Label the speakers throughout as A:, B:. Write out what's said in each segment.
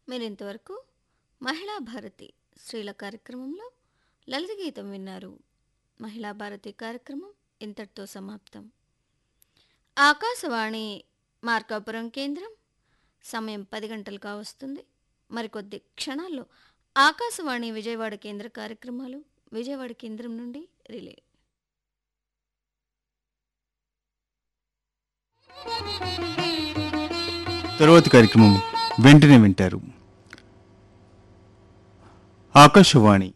A: మీరింతవరకు మహిళా భారతి స్త్రీల కార్యక్రమంలో లలిత గీతం విన్నారు మహిళా భారతి కార్యక్రమం ఇంతటితో సమాప్తం ఆకాశవాణి మార్కాపురం కేంద్రం సమయం పది గంటలు కావస్తుంది మరికొద్ది క్షణాల్లో ఆకాశవాణి విజయవాడ కేంద్ర కార్యక్రమాలు విజయవాడ కేంద్రం నుండి రిలే
B: తరువాతి కార్యక్రమం వెంటనే వింటారు ఆకాశవాణి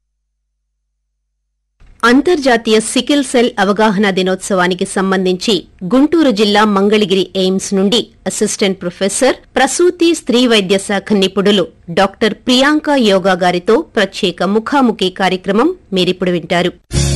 C: అంతర్జాతీయ సికిల్ సెల్ అవగాహన దినోత్సవానికి సంబంధించి గుంటూరు జిల్లా మంగళగిరి ఎయిమ్స్ నుండి అసిస్టెంట్ ప్రొఫెసర్ ప్రసూతి స్త్రీ వైద్య శాఖ నిపుణులు డాక్టర్ ప్రియాంక యోగా గారితో ప్రత్యేక ముఖాముఖి కార్యక్రమం మీరిప్పుడు వింటారు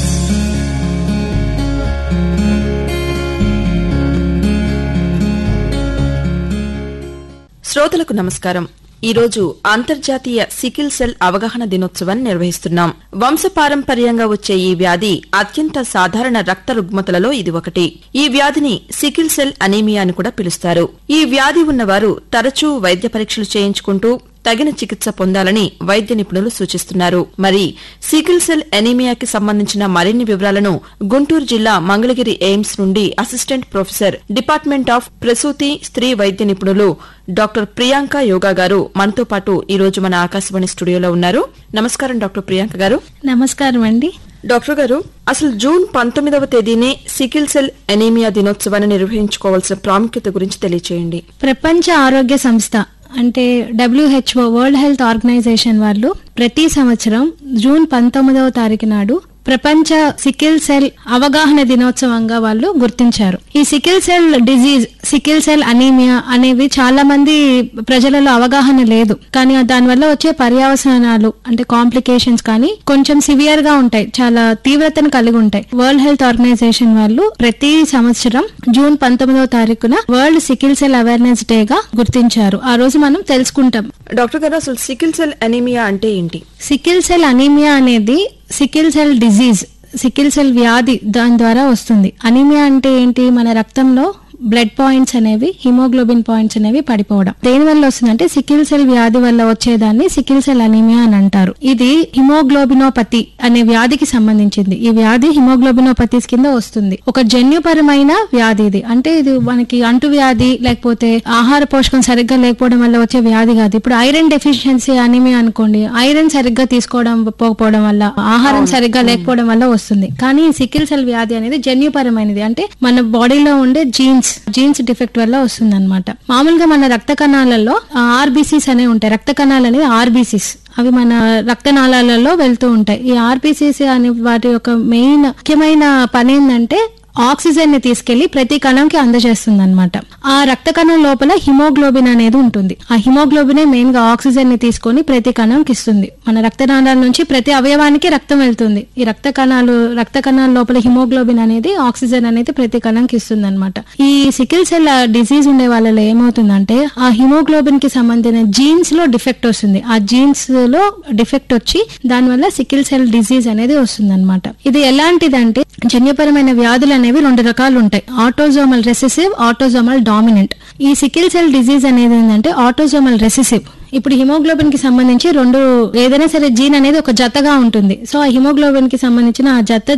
D: శ్రోతలకు నమస్కారం ఈ రోజు అంతర్జాతీయ సికిల్ సెల్ అవగాహన దినోత్సవాన్ని నిర్వహిస్తున్నాం వంశపారంపర్యంగా వచ్చే ఈ వ్యాధి అత్యంత సాధారణ రక్త రుగ్మతలలో ఇది ఒకటి ఈ వ్యాధిని సికిల్ సెల్ అనీమియా అని కూడా పిలుస్తారు ఈ వ్యాధి ఉన్నవారు తరచూ వైద్య పరీక్షలు చేయించుకుంటూ తగిన చికిత్స పొందాలని వైద్య నిపుణులు సూచిస్తున్నారు మరి సికిల్ సెల్ ఎనీమియాకి సంబంధించిన మరిన్ని వివరాలను గుంటూరు జిల్లా మంగళగిరి ఎయిమ్స్ నుండి అసిస్టెంట్ ప్రొఫెసర్ డిపార్ట్మెంట్ ఆఫ్ ప్రసూతి స్త్రీ వైద్య నిపుణులు డాక్టర్ ప్రియాంక యోగా గారు మనతో పాటు ఈ రోజు మన ఆకాశవాణి స్టూడియోలో ఉన్నారు నమస్కారం డాక్టర్ ప్రియాంక గారు
E: నమస్కారం అండి
D: డాక్టర్ గారు అసలు జూన్ పంతొమ్మిదవ తేదీనే సికిల్ సెల్ ఎనీమియా దినోత్సవాన్ని నిర్వహించుకోవాల్సిన ప్రాముఖ్యత గురించి తెలియచేయండి
E: ప్రపంచ ఆరోగ్య సంస్థ అంటే డబ్ల్యూహెచ్ఓ వరల్డ్ హెల్త్ ఆర్గనైజేషన్ వాళ్ళు ప్రతి సంవత్సరం జూన్ పంతొమ్మిదవ తారీఖు నాడు ప్రపంచ సికిల్ సెల్ అవగాహన దినోత్సవంగా వాళ్ళు గుర్తించారు ఈ sickle cell disease sickle cell anaemia అనేవి చాలా మంది ప్రజలలో అవగాహన లేదు కానీ దానివల్ల వచ్చే పర్యావసనాలు అంటే కాంప్లికేషన్స్ కానీ కొంచెం సివియర్ గా ఉంటాయి చాలా తీవ్రతను కలిగి ఉంటాయి వరల్డ్ హెల్త్ ఆర్గనైజేషన్ వాళ్ళు ప్రతి సంవత్సరం జూన్ పంతొమ్మిదవ తారీఖున world sickle cell awareness day గా గుర్తించారు ఆ రోజు మనం తెలుసుకుంటాం
D: డాక్టర్ గారు అసలు సికిల్ సెల్ ఎనీమియా అంటే ఏంటి
E: సికిల్ సెల్ అనీమియా అనేది sickle cell disease sickle cell వ్యాధి దాని ద్వారా వస్తుంది అనీమియా అంటే ఏంటి మన రక్తంలో బ్లడ్ పాయింట్స్ అనేవి హిమోగ్లోబిన్ పాయింట్స్ అనేవి పడిపోవడం దేని వల్ల వస్తుందంటే సికిల్ సెల్ వ్యాధి వల్ల వచ్చేదాన్ని సికిల్ సెల్ అనీమియా అని అంటారు ఇది హిమోగ్లోబినోపతి అనే వ్యాధికి సంబంధించింది ఈ వ్యాధి హిమోగ్లోబినోపతిస్ కింద వస్తుంది ఒక జన్యుపరమైన వ్యాధి ఇది అంటే ఇది మనకి అంటు వ్యాధి లేకపోతే ఆహార పోషకం సరిగ్గా లేకపోవడం వల్ల వచ్చే వ్యాధి కాదు ఇప్పుడు ఐరన్ డెఫిషియన్సీ అనీమియా అనుకోండి ఐరన్ సరిగ్గా తీసుకోవడం పోకపోవడం వల్ల ఆహారం సరిగ్గా లేకపోవడం వల్ల వస్తుంది కానీ సికిల్ సెల్ వ్యాధి అనేది జన్యుపరమైనది అంటే మన బాడీలో ఉండే జీన్స్ జీన్స్ డిఫెక్ట్ వల్ల వస్తుంది అనమాట మామూలుగా మన రక్త కణాలలో ఆర్బీసీస్ అనేవి ఉంటాయి రక్త కణాలు అనేది ఆర్బీసీస్ అవి మన రక్తనాళాలలో వెళ్తూ ఉంటాయి ఈ ఆర్బీసీసీ అనే వాటి యొక్క మెయిన్ ముఖ్యమైన పని ఏంటంటే ఆక్సిజన్ ని తీసుకెళ్లి ప్రతి కణంకి అందజేస్తుంది అనమాట ఆ రక్త కణం లోపల హిమోగ్లోబిన్ అనేది ఉంటుంది ఆ హిమోగ్లోబినే మెయిన్ గా ఆక్సిజన్ ని తీసుకొని ప్రతి కణంకి ఇస్తుంది మన రక్తనాళాల నుంచి ప్రతి అవయవానికి రక్తం వెళ్తుంది ఈ రక్త కణాలు రక్త కణాల లోపల హిమోగ్లోబిన్ అనేది ఆక్సిజన్ అనేది ప్రతి కణంకి ఇస్తుంది అనమాట ఈ సికిల్ సెల్ డిసీజ్ ఉండే వాళ్ళలో ఏమవుతుందంటే ఆ హిమోగ్లోబిన్ కి సంబంధించిన జీన్స్ లో డిఫెక్ట్ వస్తుంది ఆ జీన్స్ లో డిఫెక్ట్ వచ్చి దానివల్ల సికిల్ సెల్ డిసీజ్ అనేది వస్తుంది అనమాట ఇది ఎలాంటిదంటే జన్యుపరమైన వ్యాధులు అనేవి రెండు రకాలు ఉంటాయి ఆటోజోమల్ రెసెసివ్ ఆటోజోమల్ డామినెంట్ ఈ సికిల్ సెల్ డిసీజ్ అనేది ఏంటంటే ఆటోజోమల్ రెసెసివ్ ఇప్పుడు హిమోగ్లోబిన్ కి సంబంధించి రెండు ఏదైనా సరే జీన్ అనేది ఒక జతగా ఉంటుంది సో ఆ హిమోగ్లోబిన్ కి సంబంధించిన ఆ జత